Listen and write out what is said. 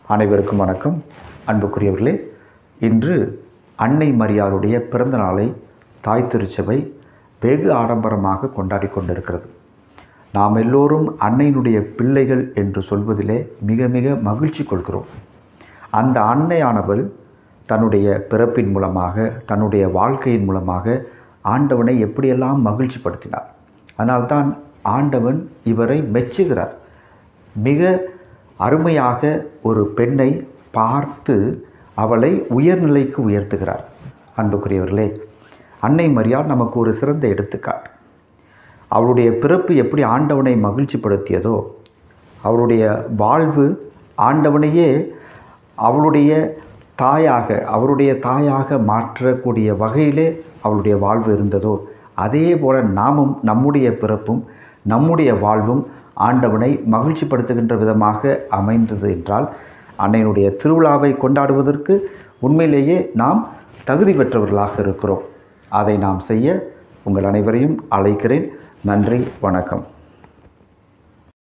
அனைவருக்கும் வணக்கம் அன்புக்குரியவர்களே இன்று அன்னை மரியாளுடைய பிறந்த நாளை தாய் திருச்சபை வெகு ஆடம்பரமாக கொண்டாடி கொண்டிருக்கிறது நாம் எல்லோரும் அன்னையினுடைய பிள்ளைகள் என்று சொல்வதிலே மிக மிக மகிழ்ச்சி கொள்கிறோம் அந்த அன்னையானவள் தன்னுடைய பிறப்பின் மூலமாக தன்னுடைய வாழ்க்கையின் மூலமாக ஆண்டவனை எப்படியெல்லாம் மகிழ்ச்சிப்படுத்தினார் அதனால்தான் ஆண்டவன் இவரை மெச்சுகிறார் மிக அருமையாக ஒரு பெண்ணை பார்த்து அவளை உயர்நிலைக்கு உயர்த்துகிறார் அன்புக்குரியவர்களே அன்னை மரியாள் நமக்கு ஒரு சிறந்த எடுத்துக்காட்டு அவளுடைய பிறப்பு எப்படி ஆண்டவனை மகிழ்ச்சிப்படுத்தியதோ அவளுடைய வாழ்வு ஆண்டவனையே அவளுடைய தாயாக அவருடைய தாயாக மாற்றக்கூடிய வகையிலே அவளுடைய வாழ்வு இருந்ததோ அதே போல நாமும் நம்முடைய பிறப்பும் நம்முடைய வாழ்வும் ஆண்டவனை மகிழ்ச்சிப்படுத்துகின்ற விதமாக அமைந்தது என்றால் அன்னையினுடைய திருவிழாவை கொண்டாடுவதற்கு உண்மையிலேயே நாம் தகுதி பெற்றவர்களாக இருக்கிறோம் அதை நாம் செய்ய உங்கள் அனைவரையும் அழைக்கிறேன் நன்றி வணக்கம்